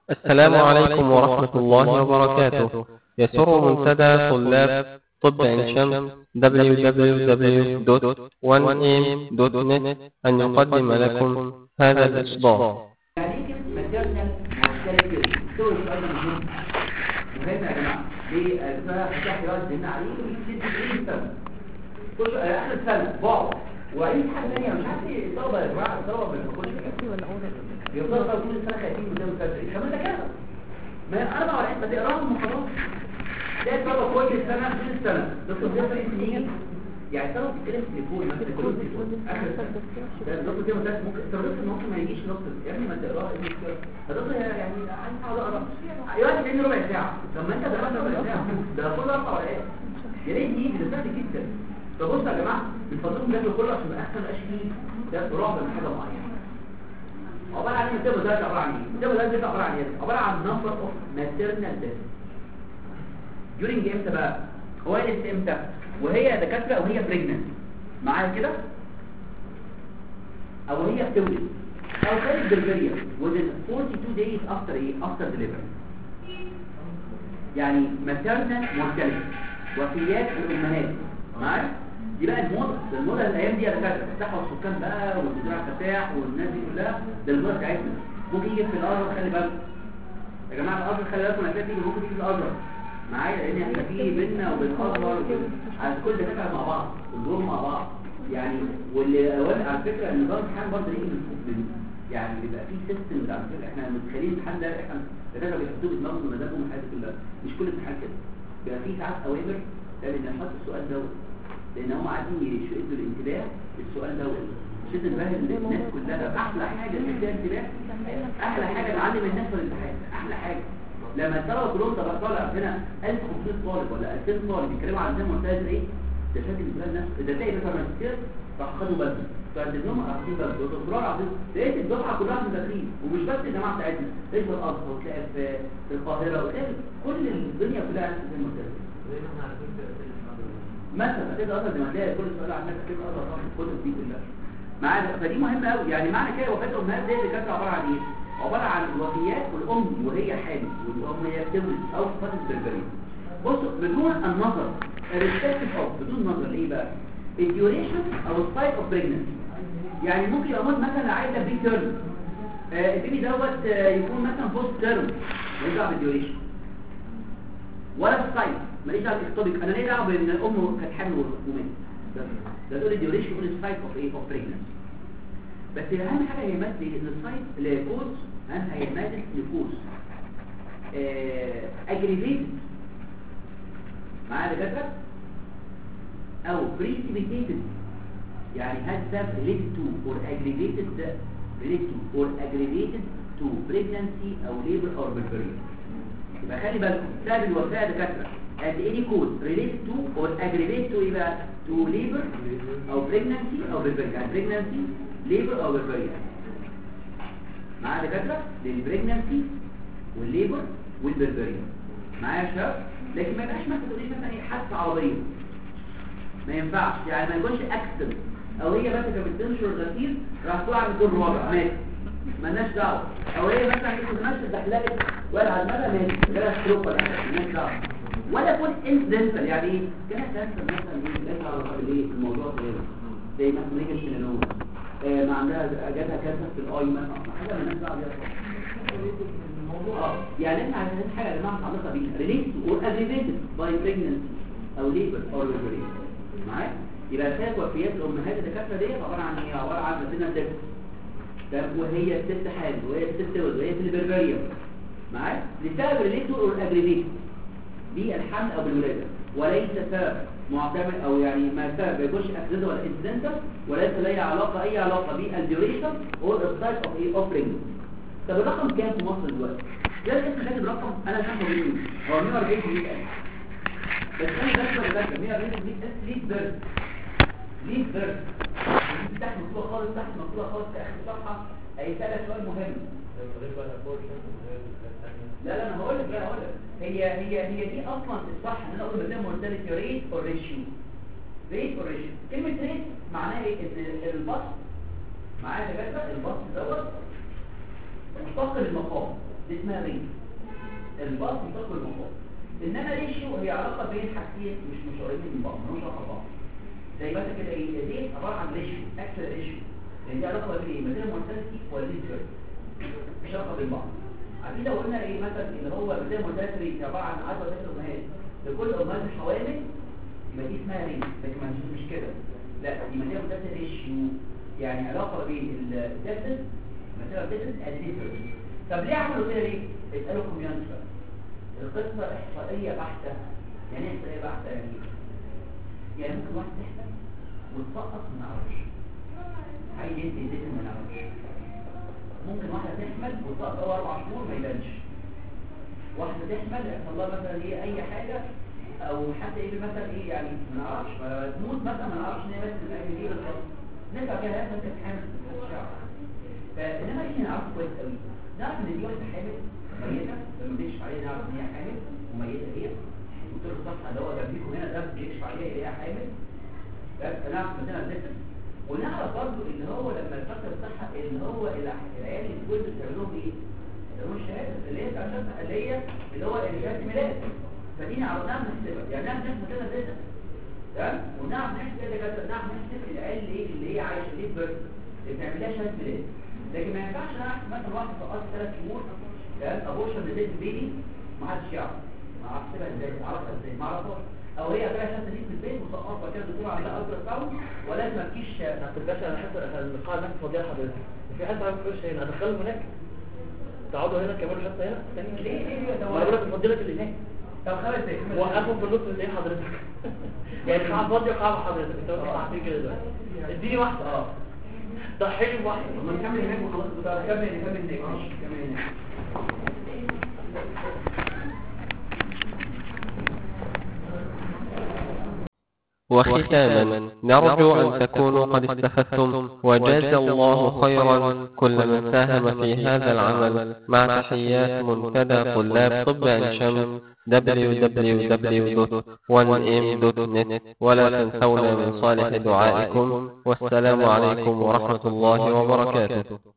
السلام عليكم ورحمة الله وبركاته يسر منتدى طلاب طب عين شمس www.1am.net أن يقدم لكم هذا الإصدار يعني ايه كلمة ماتيرنال مورتاليتي سوى السؤال ده مهم مهم يا جماعة ليه فتح يقعد يدنا عليه ويجي ست سنة كل آخر سنة بعض وأي حاجة ثانية مش عارف ايه الطلبة يا جماعة الطلبة ما بيفكرش كده بيفضلوا طول السنة خايفين قدام الفجر كمان ده كده ما هي أربع ولا ما تقراهم وخلاص ده الطلبة كل سنة طول السنة دكتور ده فرق سنين يعني الطلبة بتتكلم في التليفون ما بتتكلم في التليفون آخر السنة ده الدكتور ده مثلا ممكن تردد ان ممكن ما يجيش نص يا ابني ما تقراها ايه المشكله فالدكتور يعني عايز اقعد اقرا يقعد مني ربع ساعه طب ما انت درست ربع ساعه ده كل اربع ورقات يا ريت يجي ده سهل جدا طب بصوا يا جماعه من فضلكم ده كله عشان احسن ما يبقاش فيه ده رعب من حاجه معينه عباره عن ايه الكتاب ده عباره عن ايه الكتاب ده عباره عن ايه عباره عن نمبر اوف ماتيرنال ديث during امتى بقى هو لسه امتى وهي دكاتره وهي بريجننت معايا كده او هي بتولد او كانت بربرية within 42 days after ايه after delivery يعني maternal mortality وفيات الامهات معايا دي بقى الموضة ده الموضة الايام دي يا دكاتره الصحه والسكان بقى والمزرعه الفتاح والناس دي كلها ده الموضة بتاعتنا ممكن يجي في الارض خلي بالكم يا جماعه الارض خلي بالكم هتلاقي تيجي ممكن تيجي في الارض معايا لان احنا في بينا وبين ازهر على كل دكاتره مع بعض كلهم مع بعض يعني واللي أولا على فكرة النظام الامتحان برضه يجي من يعني بيبقى فيه سيستم على فكرة احنا متخيلين الامتحان ده احنا الدكاتره بيحطوه بدماغهم ومزاجهم الحاجات كلها مش كل امتحان كده بيبقى فيه ساعات اوامر ان نحط السؤال دوت لان هم عايزين يشدوا الانتباه للسؤال دوت شد انتباه الناس كلها احلى حاجه تشد انتباه احلى حاجه تعلم الناس في الامتحان احلى حاجه لما الطلبه كلهم طلع هنا 1500 طالب ولا 2000 طالب بيتكلموا عن زي ما قلت ايه ده شكل انتباه الناس ده تلاقي مثلا ماجستير راح خدوا بالهم فقدمهم اخدين بالهم ودكتوراه عظيم لقيت الدفعه كلها مذاكرين ومش بس الجامعه بتاعتنا تلاقي في الازهر وتلاقي في في القاهره وتلاقي كل الدنيا كلها عارفه زي ما قلت مثلا كده اصلا لما تلاقي كل سؤال عندك كده اصلا طبعا الكتب دي كلها معانا فدي مهمه قوي يعني معنى كده وفاه الامهات دي اللي كانت عباره عن ايه عباره عن الوفيات والام وهي حامل والام هي بتولد او في فتره البربريه بصوا بدون النظر الريسبكتيف اوف بدون نظر ليه بقى الديوريشن او السايت اوف بريجننسي يعني ممكن يموت مثلا عايزه بري تيرم البيبي دوت آه يكون مثلا بوست تيرم ماليش دعوه بالديوريشن ولا السايت ماليش دعوه بالاكتوبيك انا ليه دعوه بان الام كانت حامل وماتت ده تقول الديوريشن يقول السايت اوف ايه اوف بريجننسي بس اهم حاجه هي مات ليه ان السايت لكوز اهم هي ماتت لكوز اجريفيتد معايا دكاتره او precipitated يعني had that related to or aggravated related to or aggravated to pregnancy او labor or delivery يبقى خلي بالكم سبب الوفاه دكاتره at any cause related to or aggravated to ايه بقى to labor او pregnancy او delivery يعني pregnancy labor او delivery معايا دكاتره للبريجنانسي والليبر والبربري معايا يا شباب لكن ما يبقاش مثلا تقولي مثلا ايه حادثه عربيه ما ينفعش يعني ما يكونش اكسل او هي بس كانت بتنشر الغسيل راح تقع من الدور الرابع مات مالناش دعوه او هي مثلا كانت ماشيه زحلقت ولا على المدى مات جالها ستروك ولا حاجه مالناش دعوه ولا يكون انسيدنتال يعني ايه كانت كانسر مثلا ايه ليس على الايه الموضوع ده زي مثلا نيجي سينانوم آه ما عندها جاتها كانسر في الاي مثلا حاجه مالناش دعوه بيها اه يعني احنا عايزين حاجه يا جماعه متعلقه بيها ريليت اور اجريفيتد باي بريجننسي او ليبر اور ديليفري معايا يبقى سبب وفيات الامهات الدكاتره ديت عباره عن ايه عباره عن مثلا دكتور تمام وهي الست حامل وهي الست ولد وهي في البربريه معايا لسبب ريليت اور اجريفيتد بالحمل او بالولاده وليس سبب معتمد او يعني ما سبب ما يكونش اكسيدنت ولا انسيدنتال وليس له علاقه اي علاقه بالديوريشن او السايت اوف ايه اوف طب الرقم كام في مصر دلوقتي ده الاسم كاتب رقم انا شايفه مليون هو 140 مليون بس انا بس ولا بس 140 مليون ليه بيرد ليه بيرد تحت مكتوبه خالص تحت مكتوبه خالص في اخر الصفحه هيسالك سؤال مهم لا لا انا هقول لك لا هقول لك هي هي هي دي اصلا الصح ان انا اقول بدل مورتاليتي ريت اور ريشيو ريت اور ريشيو كلمه ريت معناها ايه ان البسط معايا يا جدع البسط دوت مشتق المقام دي اسمها رينج الباص بتاكل الموضوع انما ريشيو هي علاقه بين حاجتين مش مش قريبين من بعض ملوش علاقه ببعض زي مثلا كده ايه دي عباره عن ريشيو اكسل ريشيو لان دي علاقه بين ايه ماتيريال مورتاليتي والليتر مش علاقه بين بعض عارفين لو قلنا ايه مثلا ان هو ماتيريال مورتاليتي عباره عن 10 لتر امهات لكل امهات حوامل يبقى دي اسمها رينج لكن ما مش كده لا دي ماتيريال مورتاليتي ريشيو يعني علاقه بين الديفنس ماتيريال ديفنس الليتر طب ليه عملوا كده ليه؟ اسالوا كوميونتي بقى القصة إحصائية بحتة يعني إيه إحصائية بحتة يعني إيه؟ يعني ممكن واحد تحمل وتسقط ما نعرفش عايز انت يزيد ما نعرفش ممكن واحدة تحمل وتسقط أول أربع شهور ما يبانش واحدة تحمل يحصل لها مثلا إيه أي حاجة أو حتى إيه مثلا إيه يعني ما نعرفش تموت مثلا ما نعرفش إن هي بس من إيه بالظبط نرجع كده هي كانت حامل في الشعر فإنما إيه نعرفه كويس قوي نعرف إن دي واحدة حامل ميتة لما بيكشف عليها نعرف ان هي حامل وميتة هي دكتور الصحة اللي هو جنبيكم هنا ده بيكشف عليها ان هي حامل بس نعرف مثلا النسب ونعرف برضه ان هو لما الفترة الصحة ان هو العيال اللي بيقول بتعملهم ايه؟ بتعملهم الشهادة اللي هي بتاع اللي هي اللي هو شهادة ميلاد فدي نعرف نعرف نحسبها يعني نعرف نحسب كده النسب تمام ونعرف نحسب كده كده نعرف نحسب العيال اللي ايه اللي هي عايشة اللي بيرث اللي بتعمل لها شهادة ميلاد لكن ما ينفعش نعرف مثلا واحد في قصر ثلاث شهور كان ابورشن لزيت بيبي ما حدش يعرف ما اعرفش بقى ازاي اعرفها ازاي ما اعرفهاش او هي طلعت شافت دي في البيت وسقطها كده الدكتور عملها الترا ساوند ولازم ما تجيش ما تبقاش انا حاسس اللقاء هناك فاضيه حضرتك وفي حد عايز يخش هنا ادخلهم هناك تقعدوا هنا كملوا حته هنا تاني ليه ليه ده ما بقول لك فضيلك اللي هناك طب خمس دقايق خمس دقايق. وقفهم في النص زي حضرتك يعني قاعد فاضيه وقاعد حضرتك انت واقف ساعتين كده دلوقتي اديني واحده اه ضحي لي بواحده لما نكمل هناك وخلاص طب كمل كمل هناك ماشي كمل هناك وختاما نرجو أن تكونوا قد استفدتم وجاز الله خيرا كل من ساهم في هذا العمل مع تحيات منتدى طلاب طب عين شمس www.1m.net ولا تنسونا من صالح دعائكم والسلام عليكم ورحمة الله وبركاته